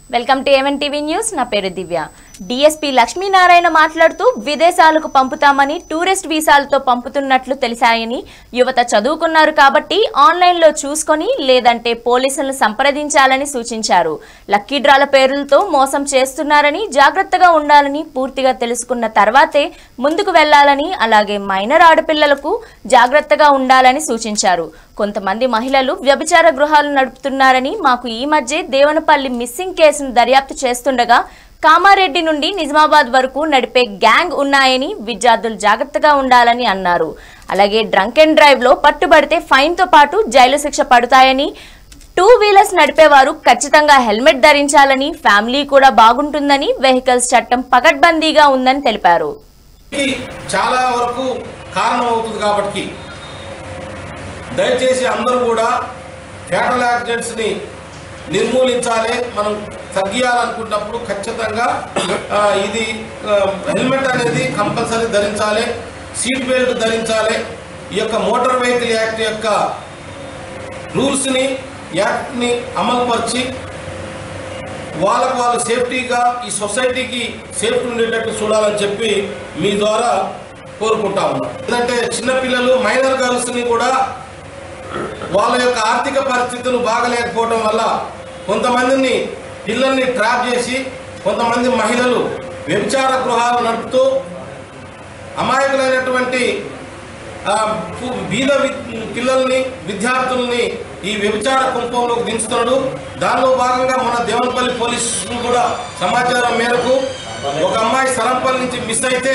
welcome to A one TV news నా పేరు దివ్య DSP Lakshminarayana మాట్లాడుతూ విదేశాలకు పంపుతామని టూరిస్ట్ వీసాలతో పంపుతున్నట్లు తెలిసాయని యువత చదువుకున్నారు కాబట్టి ఆన్లైన్లో చూసుకొని లేదంటే పోలీసులను సంప్రదించాలని సూచించారు లక్కీ డ్రాల పేర్లతో మోసం చేస్తున్నారని జాగ్రత్తగా ఉండాలని పూర్తిగా తెలుసుకున్న తర్వాతే ముందుకు వెళ్లాలని అలాగే మైనర్ ఆడపిల్లలకు జాగ్రత్తగా ఉండాలని సూచించారు కొంతమంది మహిళలు వ్యభిచార గృహాలు నడుపుతున్నారని మాకు ఈ మధ్య దేవనపల్లి మిస్సింగ్ కేసును దర్యాప్తు చేస్తుండగా కామారెడ్డి నుండి నిజామాబాద్ వరకు నడిపే గ్యాంగ్ ఉన్నాయని విద్యార్థులు జాగ్రత్తగా ఉండాలని అన్నారు అలాగే డ్రంక్ అండ్ డ్రైవ్ లో పట్టుబడితే ఫైన్ తో పాటు జైలు శిక్ష పడతాయని టూ వీలర్స్ నడిపేవారు ఖచ్చితంగా హెల్మెట్ ధరించాలని ఫ్యామిలీ కూడా బాగుంటుందని వెహికల్స్ చట్టం పకడ్బందీగా ఉందని తెలిపారు కి చాలా వరకు కారణం అవుతుంది కాబట్టి దయచేసి అందరూ కూడా ఫ్యాటల్ యాక్సిడెంట్స్ని నిర్మూలించాలి మనం తగ్గియాలనుకున్నప్పుడు ఖచ్చితంగా ఆ, ఇది ఆ, హెల్మెట్ అనేది కంపల్సరీ ధరించాలి సీట్ బెల్ట్ ధరించాలి ఈ యొక్క మోటార్ వెహికల్ యాక్ట్ యొక్క రూల్స్ని యాక్ట్ని అమలుపరిచి వాళ్ళకు వాళ్ళు సేఫ్టీగా ఈ సొసైటీకి సేఫ్టీ ఉండేటట్టు చూడాలని చెప్పి మీ ద్వారా కోరుకుంటా ఉన్నాం ఎందుకంటే చిన్నపిల్లలు మైనర్ గర్ల్స్ని కూడా వాళ్ళ యొక్క ఆర్థిక పరిస్థితులు బాగలేకపోవడం వల్ల కొంతమందిని పిల్లల్ని ట్రాప్ చేసి కొంతమంది మహిళలు వ్యభిచార గృహాలు నడుపుతూ అమాయకులైనటువంటి ఆ, పు- బీద వి- పిల్లల్ని విద్యార్థుల్ని ఈ వ్యభిచార కుంపంలోకి దించుతున్నాడు దానిలో భాగంగా మన దేవనపల్లి పోలీసులు కూడా సమాచారం మేరకు ఒక అమ్మాయి సరంపల్లి నుంచి మిస్ అయితే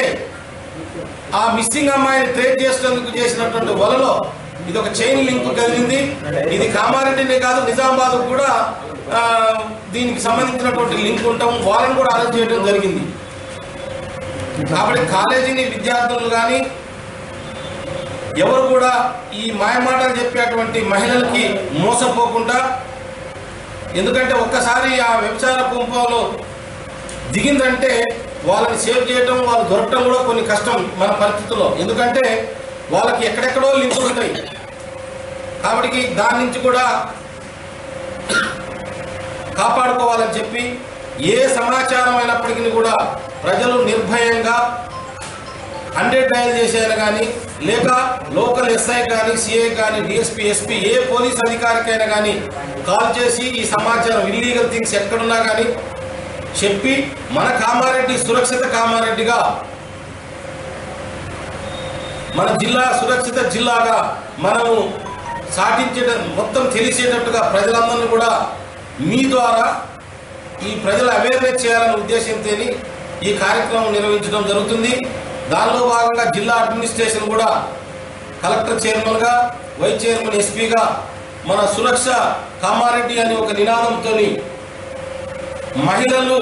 ఆ మిస్సింగ్ అమ్మాయిని ట్రేస్ చేసేందుకు చేసినటువంటి వలలో ఇది ఒక చైన్ లింక్ కలిగింది ఇది కామారెడ్డినే కాదు నిజామాబాద్ కూడా ఆ, దీనికి సంబంధించినటువంటి లింక్ ఉంటాం వాళ్ళని కూడా అరెస్ట్ చేయడం జరిగింది కాబట్టి కాలేజీని విద్యార్థులు కానీ ఎవరు కూడా ఈ మాయమాటలు చెప్పేటువంటి మహిళలకి మోసపోకుండా ఎందుకంటే ఒక్కసారి ఆ వ్యభిచార కుంపంలో దిగిందంటే వాళ్ళని సేవ్ చేయడం వాళ్ళు దొరకడం కూడా కొన్ని కష్టం మన పరిస్థితుల్లో ఎందుకంటే వాళ్ళకి ఎక్కడెక్కడో లింకులు ఉంటాయి కాబట్టి దాని నుంచి కూడా కాపాడుకోవాలని చెప్పి ఏ సమాచారం అయినప్పటికీ కూడా ప్రజలు నిర్భయంగా హండ్రెడ్ డయల్ చేసేయాలి కానీ లేక లోకల్ ఎస్ఐ కానీ సిఐ కానీ డిఎస్పీ ఎస్పీ ఏ పోలీస్ అధికారికైనా కానీ కాల్ చేసి ఈ సమాచారం ఇల్లీగల్ థింగ్స్ ఎక్కడున్నా కానీ చెప్పి మన కామారెడ్డి సురక్షిత కామారెడ్డిగా మన జిల్లా సురక్షిత జిల్లాగా మనము సాటించే మొత్తం తెలిసేటట్టుగా ప్రజలందరినీ కూడా మీ ద్వారా ఈ ప్రజల అవేర్నెస్ చేయాలనే ఉద్దేశంతో ఈ కార్యక్రమం నిర్వహించడం జరుగుతుంది దానిలో భాగంగా జిల్లా అడ్మినిస్ట్రేషన్ కూడా కలెక్టర్ చైర్మన్గా వైస్ చైర్మన్ ఎస్పీగా మన సురక్ష కామారెడ్డి అనే ఒక నినాదంతో మహిళలు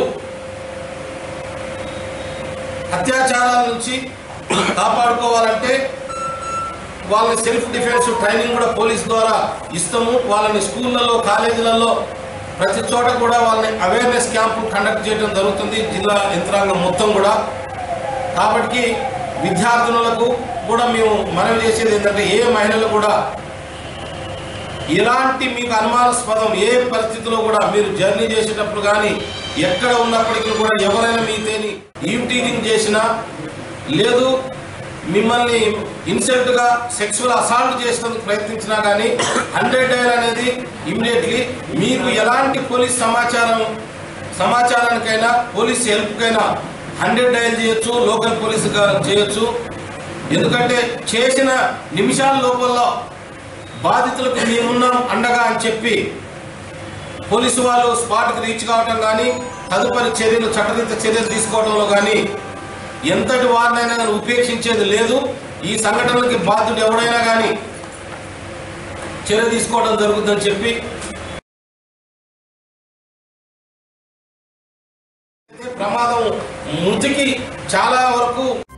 అత్యాచారాల నుంచి కాపాడుకోవాలంటే వాళ్ళని సెల్ఫ్ డిఫెన్స్ ట్రైనింగ్ కూడా పోలీస్ ద్వారా ఇస్తాము వాళ్ళని స్కూళ్ళలో కాలేజీలలో ప్రతి చోట కూడా వాళ్ళని అవేర్నెస్ క్యాంపు కండక్ట్ చేయడం జరుగుతుంది జిల్లా యంత్రాంగం మొత్తం కూడా కాబట్టి విద్యార్థినులకు కూడా మేము మనవి చేసేది ఏంటంటే ఏ మహిళలు కూడా ఎలాంటి మీకు అనుమానాస్పదం ఏ పరిస్థితిలో కూడా మీరు జర్నీ చేసేటప్పుడు కానీ ఎక్కడ ఉన్నప్పటికీ కూడా ఎవరైనా మీతేని ఈవ్టీజింగ్ చేసినా లేదు మిమ్మల్ని ఇన్సల్ట్గా సెక్సువల్ అసాల్ట్ చేసేందుకు ప్రయత్నించినా కానీ హండ్రెడ్ డైల్ అనేది ఇమ్మీడియట్లీ మీకు ఎలాంటి పోలీస్ సమాచారం సమాచారానికైనా పోలీస్ హెల్ప్కైనా హండ్రెడ్ డయల్ చేయొచ్చు లోకల్ పోలీసుగా చేయొచ్చు ఎందుకంటే చేసిన నిమిషాల లోపల బాధితులకు మేమున్నాం అండగా అని చెప్పి పోలీసు వాళ్ళు స్పాట్కి రీచ్ కావటం కానీ తదుపరి చర్యలు చట్టరీత చర్యలు తీసుకోవడంలో కానీ ఎంతటి వారినైనా కానీ ఉపేక్షించేది లేదు ఈ సంఘటనలకి బాధ్యుడు ఎవడైనా కానీ చర్య తీసుకోవడం జరుగుతుందని చెప్పి ప్రమాదం మృతికి చాలా వరకు